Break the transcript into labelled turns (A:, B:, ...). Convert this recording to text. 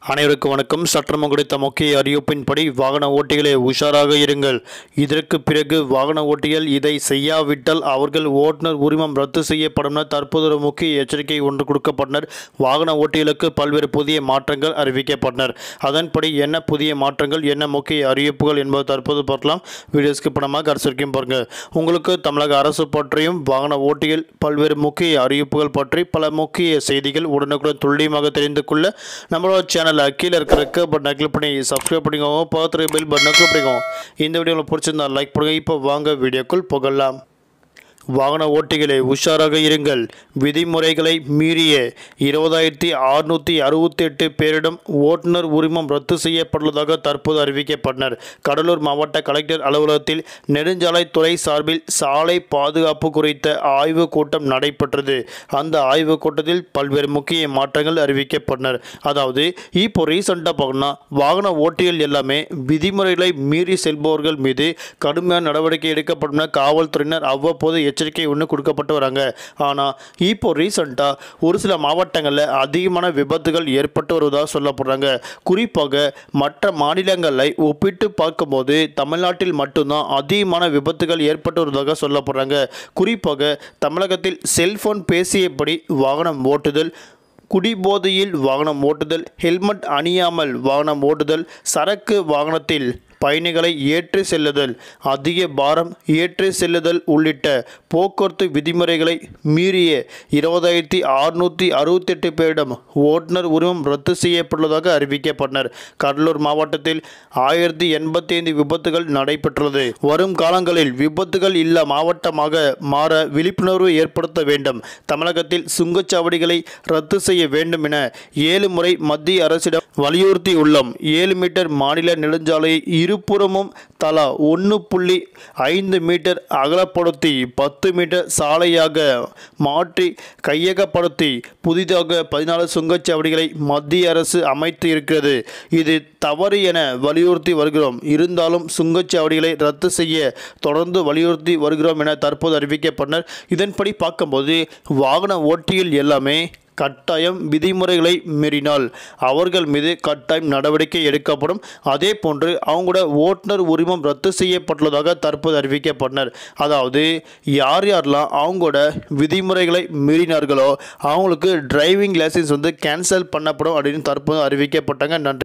A: அனைவருக்கும் வணக்கம் சற்றம் குறித்த முக்கிய அறிவிப்பின்படி வாகன ஓட்டிகளே உஷாராக இருங்கள் இதற்கு பிறகு வாகன ஓட்டிகள் இதை செய்யாவிட்டால் அவர்கள் ஓட்டுநர் உரிமம் ரத்து செய்யப்படும் என தற்போது ஒரு முக்கிய எச்சரிக்கை ஒன்று கொடுக்கப்பட்டனர் வாகன ஓட்டிகளுக்கு பல்வேறு புதிய மாற்றங்கள் அறிவிக்கப்பட்டனர் அதன்படி என்ன புதிய மாற்றங்கள் என்ன முக்கிய அறிவிப்புகள் என்பது தற்போது பார்க்கலாம் வீடியோஸ்க்கு படமாக கடைசிக்கும் பாருங்க உங்களுக்கு தமிழக அரசு பற்றியும் வாகன ஓட்டிகள் பல்வேறு முக்கிய அறிவிப்புகள் பற்றி பல முக்கிய செய்திகள் உடனுக்குடன் துல்லியமாக தெரிந்து கொள்ள நம்மளோட சேனலை கீழே இருக்கிற ரெக்க பட்டனை கிளிக் பண்ணி சப்ஸ்கிரைப் பண்ணிக்கோங்க பார்த்துட்டு பெல் பட்டனை கிளிக் பண்ணிக்கோங்க இந்த வீடியோ உங்களுக்கு பிடிச்சிருந்தா லைக் பண்ணுங்க இப்போ வாங்க வீடியோக்குள் புகழலாம் வாகன ஓட்டிகளே உஷாராக இருங்கள் விதிமுறைகளை மீறிய இருபதாயிரத்தி அறுநூற்றி அறுபத்தி எட்டு பேரிடம் ஓட்டுநர் உரிமம் ரத்து செய்யப்பட்டுள்ளதாக தற்போது அறிவிக்கப்பட்டனர் கடலூர் மாவட்ட கலெக்டர் அலுவலகத்தில் நெடுஞ்சாலைத்துறை சார்பில் சாலை பாதுகாப்பு குறித்த ஆய்வு கூட்டம் நடைபெற்றது அந்த ஆய்வு கூட்டத்தில் பல்வேறு முக்கிய மாற்றங்கள் அறிவிக்கப்பட்டனர் அதாவது இப்போ ரீசெண்டாக பார்க்கணும்னா வாகன ஓட்டிகள் எல்லாமே விதிமுறைகளை மீறி செல்பவர்கள் மீது கடுமையான நடவடிக்கை எடுக்கப்படும் என காவல்துறையினர் அவ்வப்போது எச்சரிக்கை ஒன்று கொடுக்கப்பட்டு வராங்க ஆனால் இப்போ ரீசெண்டாக ஒரு சில மாவட்டங்களில் அதிகமான விபத்துகள் ஏற்பட்டு வருவதாக சொல்லப்படுறாங்க குறிப்பாக மற்ற மாநிலங்களை ஒப்பிட்டு பார்க்கும்போது தமிழ்நாட்டில் மட்டும்தான் அதிகமான விபத்துகள் ஏற்பட்டு வருவதாக சொல்லப்படுறாங்க குறிப்பாக தமிழகத்தில் செல்போன் பேசியபடி வாகனம் ஓட்டுதல் குடிபோதையில் வாகனம் ஓட்டுதல் ஹெல்மெட் அணியாமல் வாகனம் ஓட்டுதல் சரக்கு வாகனத்தில் பயணிகளை ஏற்றி செல்லுதல் அதிக பாரம் ஏற்றி செல்லுதல் உள்ளிட்ட போக்குவரத்து விதிமுறைகளை மீறிய இருபதாயிரத்தி அறுநூற்றி அறுபத்தெட்டு பேரிடம் ஓட்டுநர் உரிமம் ரத்து செய்யப்பட்டுள்ளதாக அறிவிக்கப்பட்டனர் கடலூர் மாவட்டத்தில் ஆயிரத்தி எண்பத்தி ஐந்து விபத்துகள் நடைபெற்றுள்ளது வரும் காலங்களில் விபத்துகள் இல்லா மாவட்டமாக மாற விழிப்புணர்வு ஏற்படுத்த வேண்டும் தமிழகத்தில் சுங்கச்சாவடிகளை ரத்து செய்ய வேண்டும் என ஏழு முறை மத்திய அரசிடம் வலியுறுத்தியுள்ளோம் ஏழு மீட்டர் மாநில நெடுஞ்சாலையை இருபுறமும் தலா ஒன்று புள்ளி ஐந்து மீட்டர் அகலப்படுத்தி பத்து மீட்டர் சாலையாக மாற்றி கையகப்படுத்தி புதிதாக பதினாலு சுங்கச்சாவடிகளை மத்திய அரசு அமைத்து இருக்கிறது இது தவறு என வலியுறுத்தி வருகிறோம் இருந்தாலும் சுங்கச்சாவடிகளை ரத்து செய்ய தொடர்ந்து வலியுறுத்தி வருகிறோம் என தற்போது அறிவிக்கப்பட்டனர் இதன்படி பார்க்கும்போது வாகன ஓட்டிகள் எல்லாமே கட்டாயம் விதிமுறைகளை மீறினால் அவர்கள் மீது கட்டாயம் நடவடிக்கை எடுக்கப்படும் அதே போன்று அவங்களோட ஓட்டுநர் உரிமம் ரத்து செய்யப்பட்டுள்ளதாக தற்போது அறிவிக்கப்பட்டனர் அதாவது யார் யாரெல்லாம் அவங்களோட விதிமுறைகளை மீறினார்களோ அவங்களுக்கு டிரைவிங் லைசன்ஸ் வந்து கேன்சல் பண்ணப்படும் அப்படின்னு தற்போது அறிவிக்கப்பட்டாங்க நன்றி